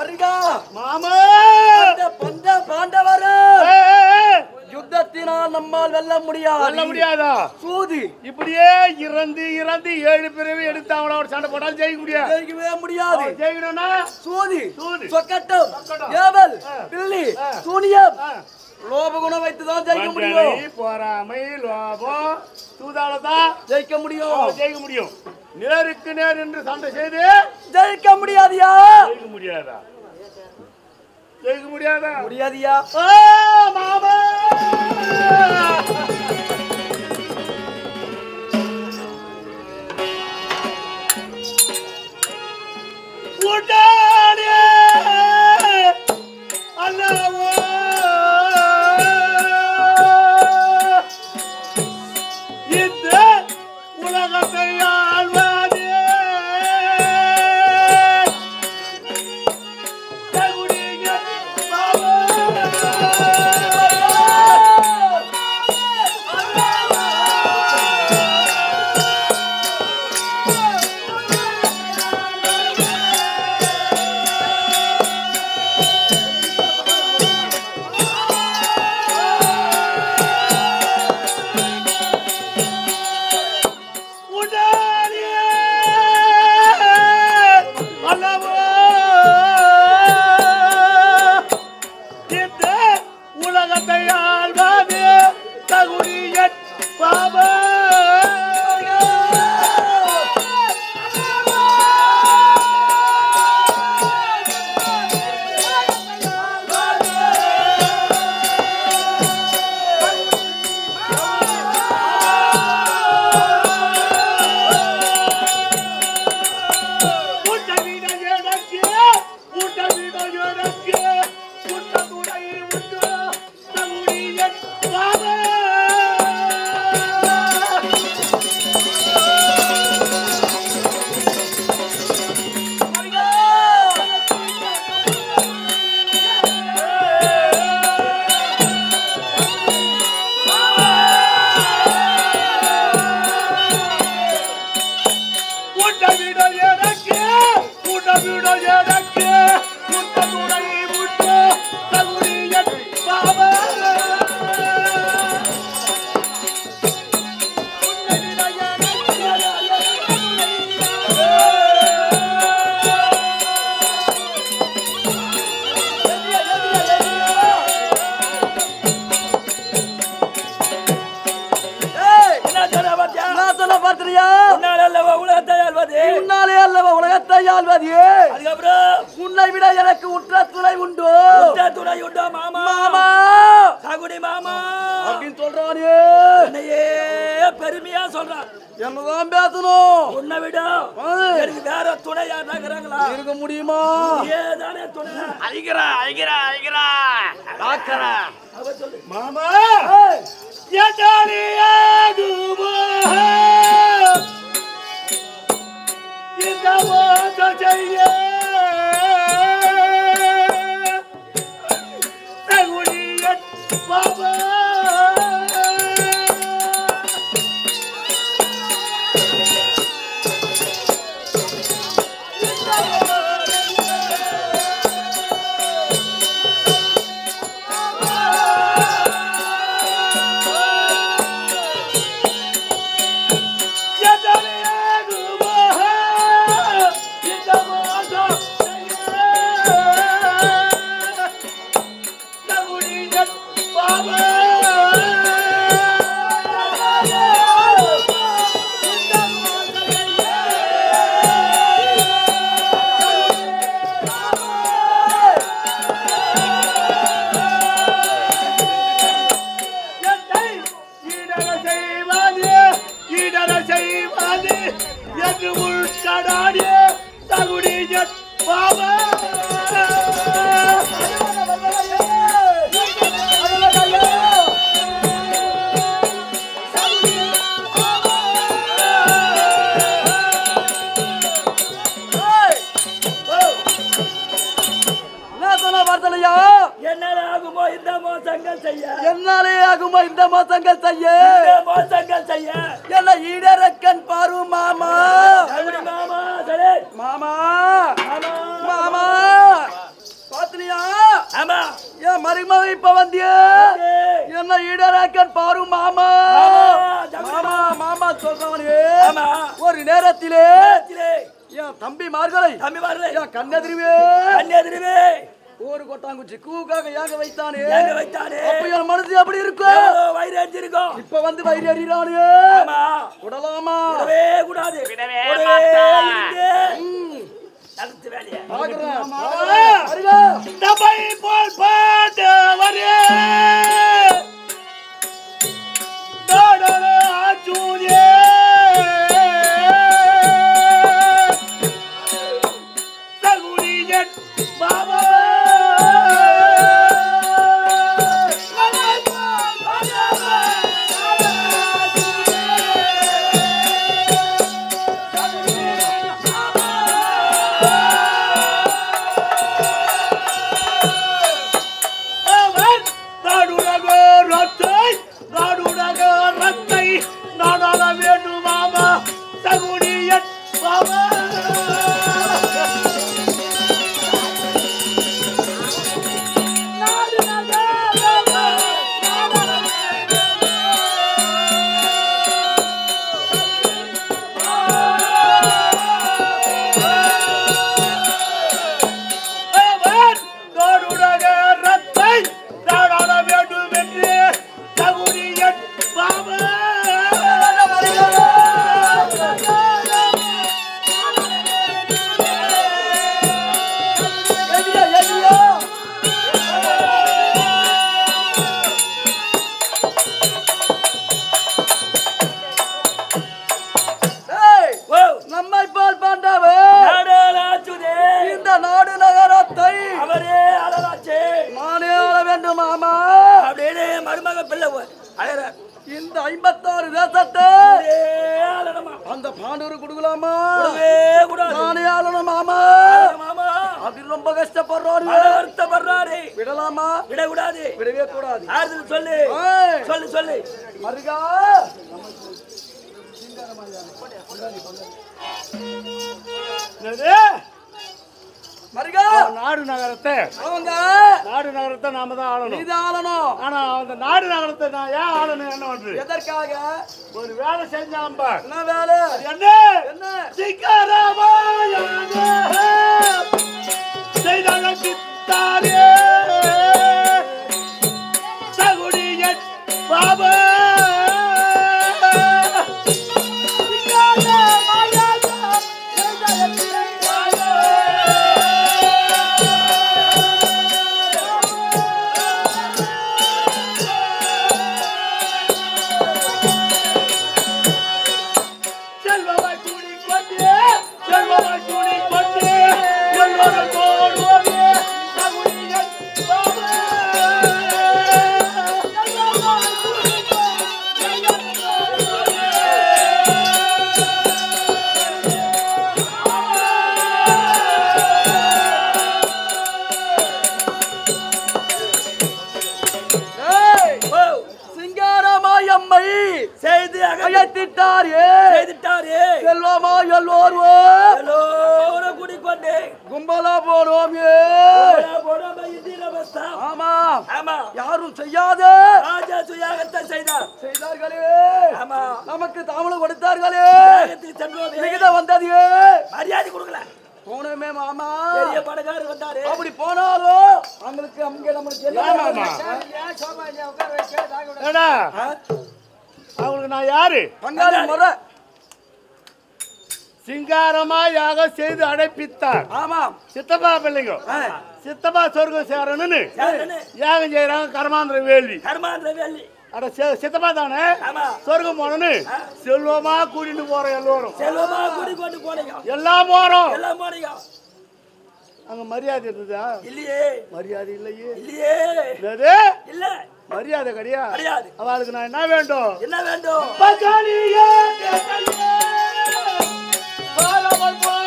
மருகா மாமா அந்த பண்ட பாண்டவர் ஏய், ஏய், ஏய். யுத்தத்தினால் நம்மால் வெல்ல முடியாது சொல்ல முடியாதா சூதி இப்படியே இறந்து இறந்து ஏழு பிறவி எடுத்து அவன ஒரு சண்டை போட்டாலும் ஜெயிக்க முடியாது ஜெயிக்கவே முடியாது அவன் ஜெயிக்கணும்னா சூதி சூது. சொக்கட்டம் சொக்கட்டம். ஏவல் ஆ. பில்லி ஆ. சூனியம் ஆ. லோப குணம் வைத்துதான் ஜெயிக்க வஞ்சனை, முடியும் பொறாமை லோபம் சூதாடத்தா ஜெயிக்க முடியும் அவன் ஜெயிக்க முடியும் நேருக்கு நேர் என்று சண்டை செய்து ஜெயிக்க முடியாதியா ஜெயிக்க முடியாதா ஜெயிக்க முடியாதா முடியாதியா ஆ, மாமா கூட்டாளி அல்லவோ இந்த உலகத்தை ஆழ்வாதே தகுடிய உடனே அல்லவோ இந்த உலகத்தை ஆள்வது தகுதிய பாபா ஊட்டவிட எனக்கு ஊட்டவிட எனக்கு ஊட்டத்துறை உண்டு தகுதிய பாபா ஊட்டவிட எனக்கு ஊட்டவிட எனக்கு ஊட்டத்துறை உண்டு தகுதிய பாபா ஏய், என்ன சொல்ல பாத்தியா? நான் சொன்ன பார்த்தியா உன்னால அல்லவா உலகத்தை ஆள்வது? உன்னாலே அல்லவா உலகத்தை ஆள்வது அதுக்கப்புறம் உன்னை விட எனக்கு உற்ற துணை உண்டு உற்ற துணை உண்டோ மாமா மாமா சகுடி மாமா அப்படின்னு சொல்றானே என்னையே பெருமையா சொல்றான் என்னதான் பேசணும் உன்னை விட ஏய், எனக்கு வேற துணை யாருன்னா இருக்கிறாங்களா இருக்க முடியுமா ஏதானே துணை ஐகிறா ஐகிறா ஐகிறா டாக்டரா அவ சொல்லு மாமா ஏய், எதாலியாகுமோ இந்த மோத செய்ய தகுதிய பாபா பாரு மாமா மாமா மாமா சொல்றவனே ஆமா ஒரு நேரத்திலே நேரத்திலே என் தம்பி மார்களை தம்பிமார்களே என் கண்ணெதிரிவே அந்நேதிரவே ஒரு கொட்டாங்குச்சி கூக்காக ஏங்க வைத்தானே ஏங்க வைத்தானே அப்ப என் மனசு எப்படி இருக்கும் ஏதோ வயிறு அடிச்சிருக்கோம் இப்ப வந்து வயிறு அறிறானே ஆமா விடலாமா விடவே கூடாது விடவே விடவே மாட்டான். இருந்து ம், நடத்து வேலையை பார்க்கிறேன். மாமா. அருகா. தபை போல் பாட்டு வரே நாடக ஆச்சூரியே சகுனியன் பாபா அவன் நாடுடக ரத்தை நாடுடக ரத்தை நாடாள வேண்டுமாமா சகுனியன் பாபா அவன் நாடுடக ரத்தை நாடாள வேண்டும் என்று சகுனியன் பாபா எதிரா, எதிரா. ஏய், ஓ நம்மை போல் பாண்டவே நாடலாச்சுதே இந்த நாடு நகரத்தை அவரே அழகாச்சே நானே ஆள வேண்டும் மாமா அப்படின்னு மருமக பிள்ளை அழற இந்த ஐம்பத்தாறு தேசத்தை அழகமா அந்த பாண்டவர் கொடுக்கலாமா கூடவே கூடாது நானே ஆளணும் மாமா மாமா அப்படி ரொம்ப கஷ்டப்படுறாரு மன வருத்தப்படுறாரு விடலாமா விடக்கூடாது விடவே கூடாது ஆறுதல் சொல்லு ஏய், சொல்லு சொல்லு மருகா என்னது? மருகா அவன் நாடு நகரத்தை அவங்க நாடு நகரத்தை நாம தான் ஆளணும் நீதான் ஆளணும் ஆனா அந்த நாடு நகரத்தை நான் ஏன் ஆளணும் என்ன பண்றது எதற்காக ஒரு வேலை செஞ்சான் பார் என்ன வேலை என்ன என்ன சிக்கரமாயாக செய்தாலும் சித்தாரே சகுடியன் பாபா செல்வமாய் கூடி கொண்டே செல்வமாய் கூடி கொண்டே எல்லோரும் தோடுவதே சகுடியன் பாபா ஏய், ஓ சிங்காரமாயம்மை செய்து அகற்றி அழைத்திட்டாரே செய்துட்டாரே செல்வமா எல்லோரும் எல்லோரும் கூடிக்கொண்டு கும்பலா போனோம் ஏ போடாம இந்திர அவஸ்தா ஆமா ஆமா யாரும் செய்யாத ராஜா சுயாகத்தை செய்தார் செய்தார்களே ஆமா நமக்கு தாமலம் கொடுத்தார்களே யாகத்துக்கு சென்றோமே விகிதம் வந்தது மரியாதை கொடுக்கல போனமே மாமா பெரிய படகாரர் வந்தாரு அப்படி போனாலும் அவங்களுக்கு அங்க நம்மளுக்கு என்ன ஆமாமா. ஏடா அவங்களுக்கு நான் யாரு பங்காளி முறை சிங்காரமா யாக செய்து அடைப்பித்தார் ஆமா சித்தப்பா பிள்ளைங்க ஆ. சித்தப்பா சொர்க்கம் சேரணும்னு யாருன்னு? யாகம் செய்யறாங்க கர்மாந்திர வேள்வி கர்மாந்திர வேலி அட சி- சித்தப்பா தானே ஆமா சொர்க்கம் போனோன்னு செல்வமா கூட்டிட்டு போறோம் எல்லோரும் செல்வமா கூடிக்கொண்டு போனீங்க எல்லாம் போறோம் எல்லாம் போனீங்க அங்க மரியாதை இருந்ததா இல்லையே மரியாதை இல்லையே இல்லையே என்னது இல்ல மரியாதை கிடையா கிடையாது அவளுக்கு நான் என்ன வேண்டும் என்ன வேண்டும் பகாலியே, தேசலியே, பாரமல் போ